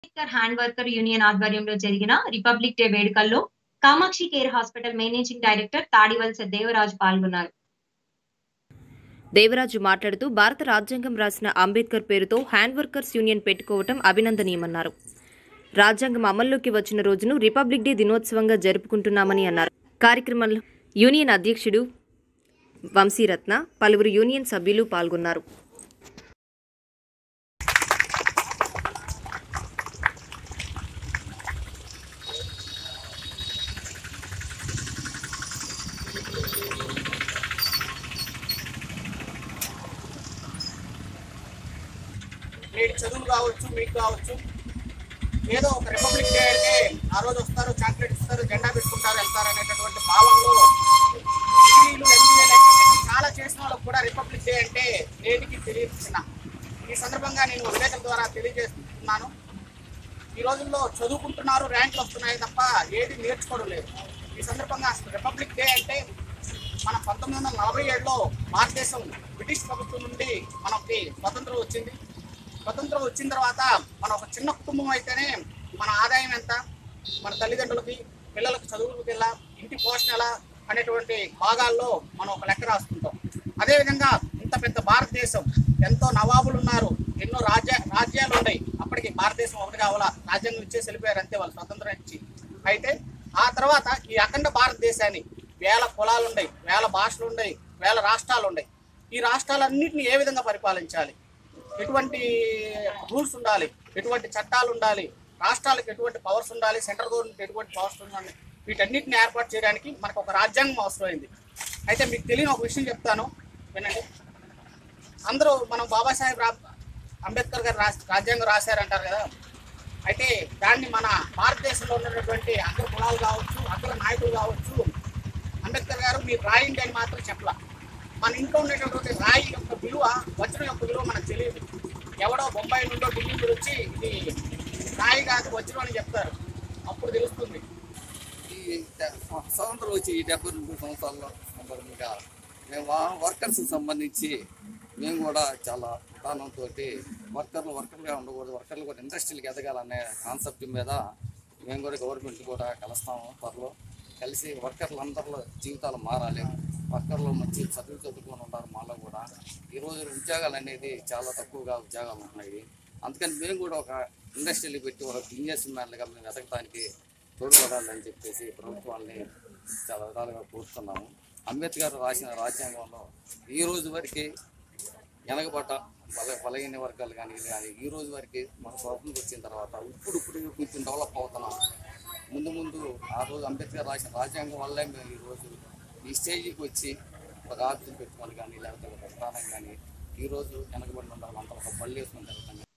Ambedkar hand worker union ఆధ్వర్యంలో జరిగిన Republic Day వేడుకల్లో Kamakshi Care Hospital managing director Tadivalasa Devaraju పాల్గొన్నారు దేవరాజు మాట్లాడుతూ భారత రాజ్యాంగం రాసిన అంబేద్కర్ పేరుతో హ్యాండ్ వర్కర్స్ యూనియన్ పెట్టుకోవటం అభినందనీయమన్నారు రాజ్యాంగం అమల్లోకి వచ్చిన రోజును రిపబ్లిక్ డే దినోత్సవంగా జరుపుకుంటున్నామని అన్నారు కార్యక్రమంలో యూనియన్ అధ్యక్షుడు వంశీరత్న పలువురు యూనియన్ సభ్యులు పాల్గొన్నారు నేటి చదువులు కావచ్చు మీకు కావచ్చు ఏదో ఒక రిపబ్లిక్ డే అంటే ఆ రోజు వస్తారు చాక్లెట్ ఇస్తారు జెండా పెట్టుకుంటారు వెళ్తారు అనేటటువంటి భావంలో డిగ్రీలు ఎంబీఏలు చాలా చేసిన వాళ్ళకు కూడా రిపబ్లిక్ డే అంటే నేటికి తెలియజేసిన ఈ సందర్భంగా నేను విలేకరుల ద్వారా తెలియజేస్తున్నాను ఈ రోజుల్లో చదువుకుంటున్నారు ర్యాంకులు వస్తున్నాయి తప్ప ఏది నేర్చుకోవడం లేదు ఈ సందర్భంగా అసలు రిపబ్లిక్ డే అంటే మన పంతొమ్మిది వందల నలభై ఏడులో భారతదేశం బ్రిటిష్ ప్రభుత్వం నుండి మనకి స్వతంత్రం వచ్చింది స్వతంత్రం వచ్చిన తర్వాత మన ఒక చిన్న కుటుంబం అయితేనే మన ఆదాయం ఎంత మన తల్లిదండ్రులకి పిల్లలకు చదువులకు ఎలా ఇంటి పోషణ ఎలా అనేటువంటి భాగాల్లో మనం ఒక లెక్క రాసుకుంటాం అదేవిధంగా ఇంత పెద్ద భారతదేశం ఎంతో నవాబులు ఉన్నారు ఎన్నో రాజ్య రాజ్యాలు ఉన్నాయి అప్పటికి భారతదేశం ఒకటి కావాలా రాజ్యాంగం ఇచ్చేసి వెళ్ళిపోయారు అంతే వాళ్ళు స్వతంత్రం ఇచ్చి అయితే ఆ తర్వాత ఈ అఖండ భారతదేశాన్ని వేల కులాలు ఉన్నాయి వేల భాషలు ఉన్నాయి వేల రాష్ట్రాలు ఉన్నాయి ఈ రాష్ట్రాలన్నింటినీ ఏ విధంగా పరిపాలించాలి ఎటువంటి రూల్స్ ఉండాలి ఎటువంటి చట్టాలు ఉండాలి రాష్ట్రాలకు ఎటువంటి పవర్స్ ఉండాలి సెంట్రల్ గవర్నమెంట్ ఎటువంటి పవర్స్ ఉండాలి వీటన్నిటిని ఏర్పాటు చేయడానికి మనకు ఒక రాజ్యాంగం అవసరమైంది అయితే మీకు తెలియని ఒక విషయం చెప్తాను వినండి అందరూ మనం బాబాసాహెబ్ రా అంబేద్కర్ గారు రాసి రాజ్యాంగం రాశారంటారు కదా అయితే దాన్ని మన భారతదేశంలో ఉన్నటువంటి అగ్ర కులాలు కావచ్చు అగ్ర నాయకులు కావచ్చు అంబేద్కర్ గారు మీరు రాయండి అని మాత్రం చెప్పలా మన ఇంట్లో ఉండేటటువంటి రాయి యొక్క విలువ వజ్రం యొక్క విలువ మనకు తెలియదు ఎవడో బొంబాయి నుండో ఢిల్లీ నుండి వచ్చి ఇది రాయి కాదు వజ్రం అని చెప్తారు అప్పుడు తెలుస్తుంది ఈ డ- స్వతంత్రం వచ్చి ఈ డెబ్బై రెండు సంవత్సరాల్లో సందర్భంగా మేము వర్కర్స్ సంబంధించి మేము కూడా చాలా విధానంతో వర్కర్లు వర్కర్గా ఉండకూడదు వర్కర్లు కూడా ఇండస్ట్రీలకు ఎదగాలనే కాన్సెప్ట్ మీద మేము కూడా గవర్నమెంట్ కూడా కలుస్తాము త్వరలో కలిసి వర్కర్లు అందరిలో జీవితాలు మారాలి వర్కర్లు మంచి చదువు చదువుకొని ఉన్నారు మాలో కూడా ఈరోజు ఉద్యోగాలు అనేది చాలా తక్కువగా ఉద్యోగాలు ఉన్నాయి అందుకని మేము కూడా ఒక ఇండస్ట్రీలు పెట్టి ఒక బిజినెస్ మ్యాన్లుగా మేము ఎదగడానికి తోడ్పడాలని చెప్పేసి ప్రభుత్వాన్ని చాలా విధాలుగా కోరుతున్నాము అంబేద్కర్ రాసిన రాజ్యాంగంలో ఈ రోజు వరకు వెనకబడ్డ బల బలహీన వర్గాలు కానీ ఇది కానీ ఈ రోజు వరకు మన స్వాతంత్రం వచ్చిన తర్వాత ఇప్పుడు ఇప్పుడు కొంచెం డెవలప్ అవుతున్నాం ముందు ముందు ఆ రోజు అంబేద్కర్ రాసిన రాజ్యాంగం వల్లే మేము ఈరోజు ఈ స్టేజ్కి వచ్చి ఒక ఆఫీసులు పెట్టుకొని కానీ లేకపోతే ఒక ప్రధానం కానీ ఈరోజు వెనకబడిన ఉండాలి అంత ఒక బళ్ళు వేసుకొని తిరుగుతాం